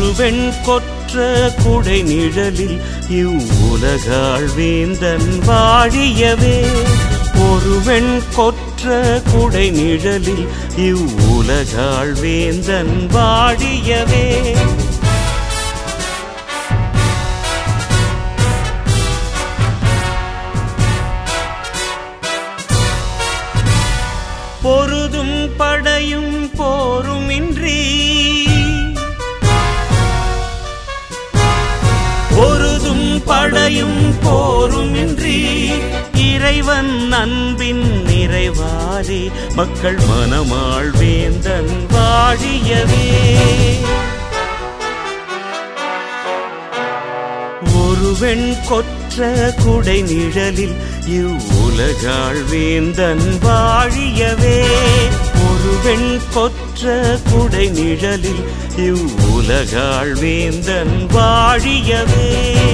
ஒரு வெண் கொற்ற குடை நிழலில் இவ்வுலகாள் வேந்தன் வாழியவே ஒரு வெண் கொற்ற குடை நிழலில் இவ்வுலகாள் வேந்தன் வாழியவே பொருதும் படையும் போருமின்றி பொருதும் படையும் போருமின்றி இறைவன் அன்பின் நிறைவாரே மக்கள் மனமாள் வேந்தன் வாழியவே ஒரு வெண் கொற்ற குடை நிழலில் இவ்வுலகாள் வேந்தன் வாழியவே ஒரு வெண் கொற்ற குடை நிழலில் இவ்வுலகாள் வேந்தன் வாழியவே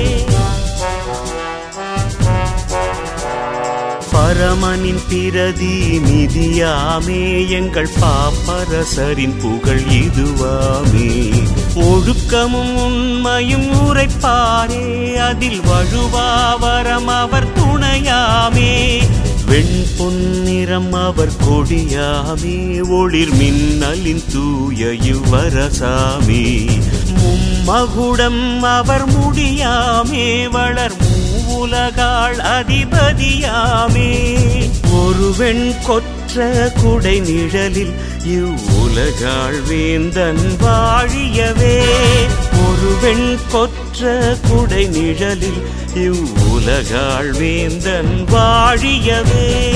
பரமனின் பிரதி நிதியாமே எங்கள் பாப்பரசரின் புகழ் இதுவாமே ஒழுக்கமும் உண்மையும் உரைப்பாரே அதில் வழுவாவரம் அவர் துணையாமே வெண் பொன்னிறம் அவர் கொடியாமே ஒளிர் மின்னலின் தூய இவ்வரசாமே மும்மகுடம் அவர் முடியாமே வளர் உலகாள் அதிபதியாமே ஒரு வெண் கொற்ற குடை நிழலில் இவ்வுலகாள் வேந்தன் வாழியவே ஒரு வெண் கொற்ற குடை நிழலில் இவ்வுலகாள் வேந்தன் வாழியவே